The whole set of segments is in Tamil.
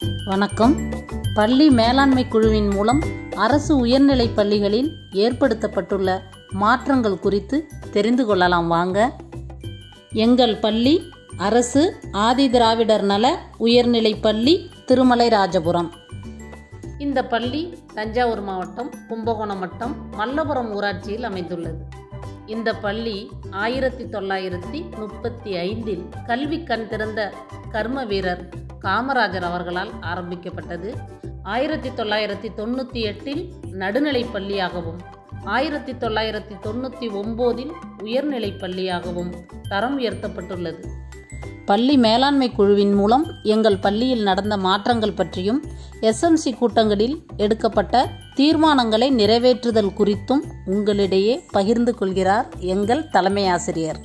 வணக்கம் பள்ளி மேலாண்மை குழுவின் மூலம் அரசு உயர்நிலைப் பள்ளிகளில் ஏற்படுத்தப்பட்டுள்ள மாற்றங்கள் குறித்து தெரிந்து கொள்ளலாம் வாங்க எங்கள் பள்ளி அரசு ஆதி திராவிடர் நல உயர்நிலைப் பள்ளி திருமலை ராஜபுரம் இந்த பள்ளி தஞ்சாவூர் மாவட்டம் கும்பகோணம் வட்டம் மல்லபுரம் ஊராட்சியில் அமைந்துள்ளது இந்த பள்ளி ஆயிரத்தி தொள்ளாயிரத்தி முப்பத்தி ஐந்தில் கல்வி கண் திறந்த கர்ம வீரர் காமராஜர் அவர்களால் ஆரம்பிக்கப்பட்டது ஆயிரத்தி தொள்ளாயிரத்தி தொண்ணூற்றி எட்டில் நடுநிலைப் பள்ளியாகவும் ஆயிரத்தி தொள்ளாயிரத்தி தொண்ணூற்றி ஒம்போதில் உயர்நிலைப் பள்ளியாகவும் தரம் உயர்த்தப்பட்டுள்ளது பள்ளி மேலாண்மை குழுவின் மூலம் எங்கள் பள்ளியில் நடந்த மாற்றங்கள் பற்றியும் எஸ்எம்சி கூட்டங்களில் எடுக்கப்பட்ட தீர்மானங்களை நிறைவேற்றுதல் குறித்தும் உங்களிடையே பகிர்ந்து கொள்கிறார் எங்கள் தலைமை ஆசிரியர்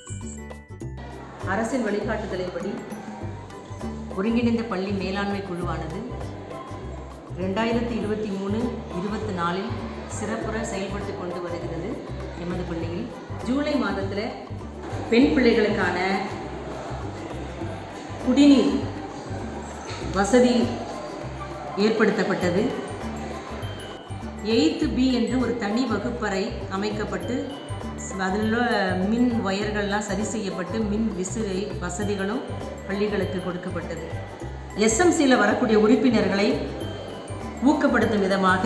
அரசின் வழிகாட்டுதலின்படி ஒருங்கிணைந்த பள்ளி மேலாண்மை குழுவானது ரெண்டாயிரத்தி இருபத்தி மூணு இருபத்தி நாலில் சிறப்புற செயல்பட்டு கொண்டு வருகிறது எமது பள்ளியில் ஜூலை மாதத்தில் பெண் பிள்ளைகளுக்கான குடிநீர் வசதி ஏற்படுத்தப்பட்டது எயித்து பி என்று ஒரு தனி வகுப்பறை அமைக்கப்பட்டு அதில் மின் ஒயர்கள்லாம் சரி செய்யப்பட்டு மின் விசிறி வசதிகளும் பள்ளிகளுக்கு கொடுக்கப்பட்டது எஸ்எம்சியில் வரக்கூடிய உறுப்பினர்களை ஊக்கப்படுத்தும் விதமாக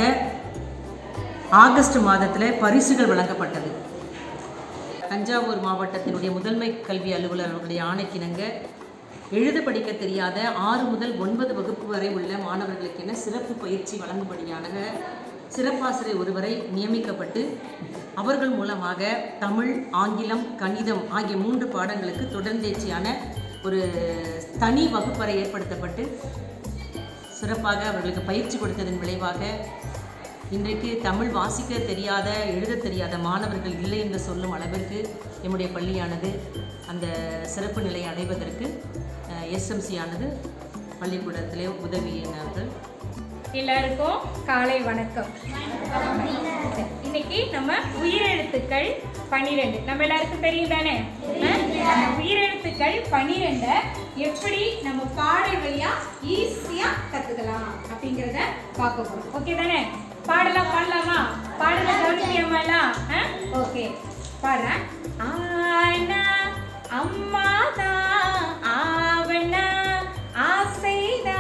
ஆகஸ்ட் மாதத்தில் பரிசுகள் வழங்கப்பட்டது தஞ்சாவூர் மாவட்டத்தினுடைய முதன்மை கல்வி அலுவலர் அவர்களுடைய ஆணைக்கிணங்க எழுத படிக்க தெரியாத ஆறு முதல் ஒன்பது வகுப்பு வரை உள்ள மாணவர்களுக்கென சிறப்பு பயிற்சி வழங்கும்படியான சிறப்பாசிரியர் ஒருவரை நியமிக்கப்பட்டு அவர்கள் மூலமாக தமிழ் ஆங்கிலம் கணிதம் ஆகிய மூன்று பாடங்களுக்கு தொடர்ந்தேர்ச்சியான ஒரு தனி வகுப்பறை ஏற்படுத்தப்பட்டு சிறப்பாக அவர்களுக்கு பயிற்சி கொடுத்ததன் விளைவாக இன்றைக்கு தமிழ் வாசிக்க தெரியாத எழுத தெரியாத மாணவர்கள் இல்லை என்று சொல்லும் அளவிற்கு எம்முடைய பள்ளியானது அந்த சிறப்பு நிலையை அடைவதற்கு எஸ்எம்சி ஆனது பள்ளிக்கூடத்திலே உதவியினார்கள் எல்லாருக்கும் காலை வணக்கம் இன்னைக்கு நம்ம உயிரெழுத்துக்கள் பன்னிரெண்டு நம்ம எல்லாருக்கும் தெரியும் தானே அந்த உயிரெழுத்துக்கள் பன்னிரெண்ட எப்படி நம்ம பாடல் வழியா ஈஸியா கத்துக்கலாம் அப்படிங்கிறத பார்க்க போறோம் ஓகே தானே பாடலாம் பாடலாமா பாடல கவனிக்கலாமா எல்லாம் ஓகே பாடுறேன் ஆனா அம்மாதா ஆவணா ஆசைதா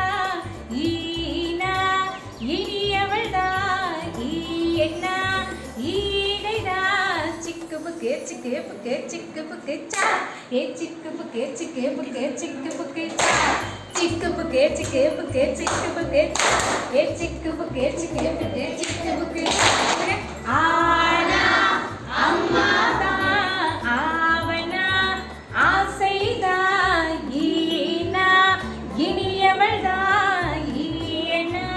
ஈனா இனியவள்தா ஈயண்ணா ஈடைதா சிக்கு புக்கு சிக்கு புக்கு சிக்கு புக்கு சா ஏ சிக்கு புக்கு சிக்கு புக்கு சிக்கு புக்கு சா சிக்கு புக்கு சிக்கு புக்கு சிக்கு புக்கு சா ஏ சிக்கு புக்கு சிக்கு புக்கு சிக்கு புக்கு ஆனா அம்மாதா ஆவனா ஆசைதா ஈனா இனியவள்தா ஈயனா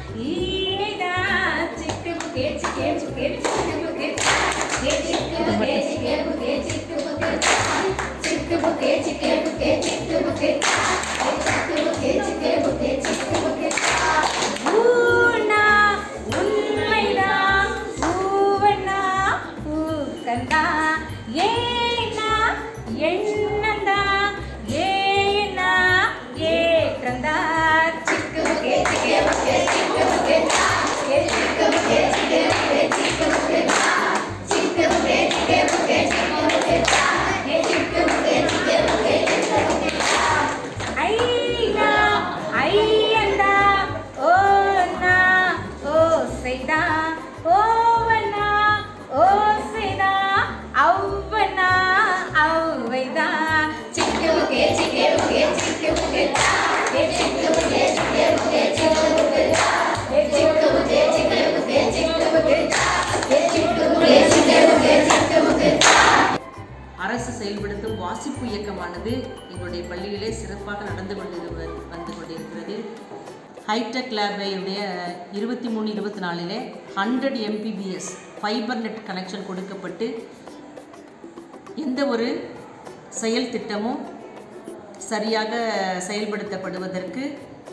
ஈடா சிக்கு புக்கே சிக்கே புக்கே சிக்கு புக்கே ஏ சிக்கு புக்கே சிக்கே புக்கே சிக்கு புக்கே சிக்கு புக்கே சிக்கே புக்கே சிக்கு புக்கே ஏ சிக்கு புக்கே சிக்கே புக்கே சிக்கு புக்கே ஊனா உண்மைதான் ஊவனா ஊக்கந்தா ஏனா எண்ணந்தா ஏனா ஏற்றந்தா சிக்கு புக்கே சிக்கே புக்கே சிக்கு புக்கே ஏ சிக்கு புக்கே சிக்கே புக்கே சிக்கு புக்கே சிக்கு புக்கே சிக்கே புக்கே சிக்கு புக்கே ஏ சிக்கு புக்கே சிக்கே புக்கே சிக்கு புக்கே ஐனா ஐயந்தா ஓனா ஓ செய்தா ஓவனா ஓ செய்தா அவ்வனா அவ்வைதா சிக்கு புக்கே சிக்கே புக்கே சிக்கு புக்கே ஏ சிக்கு புக்கே சிக்கே புக்கே சிக்கு புக்கே ஏ சிக்கு புக்கே சிக்கே புக்கே சிக்கு புக்கே ஏ சிக்கு புக்கே சிக்கே புக்கே சிக்கு புக்கே அரசு செயல்படுத்தும் வாசிப்பு இயக்கமானது எங்களுடைய பள்ளியிலே சிறப்பாக நடந்து கொண்டு வந்து கொண்டிருக்கிறது ஹைடெக் லேபுடைய இருபத்தி மூணு இருபத்தி நாலிலே hundred Mbps fibre net connection கொடுக்கப்பட்டு எந்த ஒரு செயல் திட்டமும் சரியாக செயல்படுத்தப்படுவதற்கு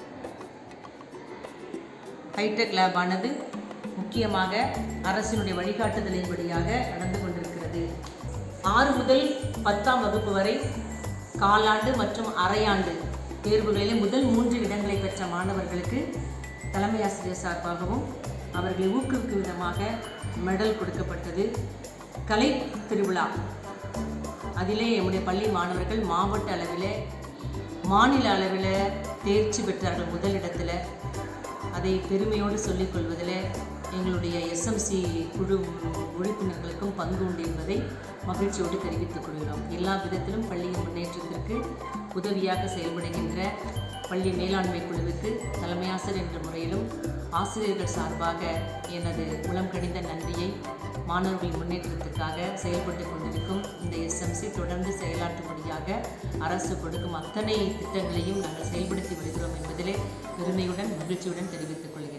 ஹைடெக் லேபானது முக்கியமாக அரசினுடைய வழிகாட்டுதலின்படியாக நடந்து கொண்டிருக்கிறது ஆறு முதல் பத்தாம் வகுப்பு வரை காலாண்டு மற்றும் அரையாண்டு தேர்வுகளிலே முதல் மூன்று இடங்களை பெற்ற மாணவர்களுக்கு தலைமை ஆசிரியர் சார்பாகவும் அவர்களை ஊக்குவிக்கும் விதமாக மெடல் கொடுக்கப்பட்டது கலை திருவிழா அதிலே எம்முடைய பள்ளி மாணவர்கள் மாவட்ட அளவில் மாநில அளவில் தேர்ச்சி பெற்றார்கள் முதலிடத்தில் அதை பெருமையோடு சொல்லிக் கொள்வதில் எங்களுடைய எஸ்எம்சி குழு உறுப்பினர்களுக்கும் பங்கு உண்டு என்பதை மகிழ்ச்சியோடு தெரிவித்துக் கொள்கிறோம் எல்லா விதத்திலும் பள்ளியின் முன்னேற்றத்திற்கு உதவியாக செயல்படுகின்ற பள்ளி மேலாண்மை குழுவுக்கு தலைமையாசிரியர் என்ற முறையிலும் ஆசிரியர்கள் சார்பாக எனது உளம் கனிந்த நன்றியை மாணவர்களின் முன்னேற்றத்துக்காக செயல்பட்டு கொண்டிருக்கும் இந்த எஸ்எம்சி தொடர்ந்து செயலாற்றும்படியாக அரசு கொடுக்கும் அத்தனை திட்டங்களையும் நாங்கள் செயல்படுத்தி வருகிறோம் என்பதிலே பெருமையுடன் மகிழ்ச்சியுடன் தெரிவித்துக் கொள்கிறேன்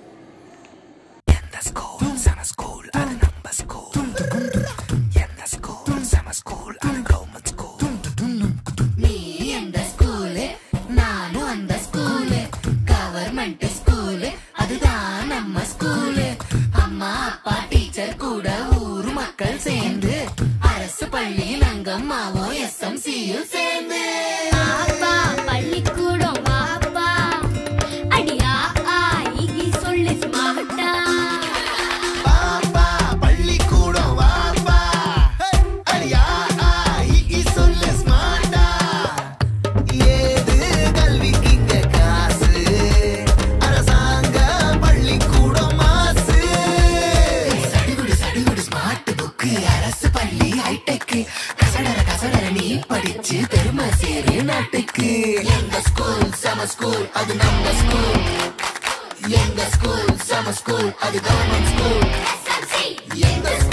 எந்த ஸ்கூல் செம ஸ்கூல் அது நம்ம ஸ்கூல் எந்த ஸ்கூல் செம ஸ்கூல் அது கவர்மெண்ட் ஸ்கூல் நீ எந்த ஸ்கூலு நானும் அந்த ஸ்கூலு கவர்மெண்ட் ஸ்கூலு அதுதான் நம்ம ஸ்கூலு அம்மா அப்பா டீச்சர் கூட ஊர் மக்கள் சேர்ந்து அரசு பள்ளியில் அங்கம்மாவும் எஸ்எம்சியும் சேர்ந்து அப்பா பள்ளிக்கூடம் வாப்பா அடியா ஆ இகி சொல்லு ஸ்மார்ட்டா பாப்பா பள்ளிக்கூடம் வாப்பா அடியா ஆ சொல்லு ஸ்மார்ட்டா ஏது கல்விக்கு இங்க காசு அரசாங்க பள்ளிக்கூடம் மாசு சடுகுடு சடுகுடு ஸ்மார்ட் புக்கு அரசு பள்ளி ஹைடெக் கசடர கசடர நீ படிச்சு பெருமை சேரு நாட்டுக்கு எங்க ஸ்கூல் சம ஸ்கூல் அது நம்ம ஸ்கூல் எங்க ஸ்கூல் சம ஸ்கூல் அது கவர்மெண்ட் ஸ்கூல் எங்க ஸ்கூல்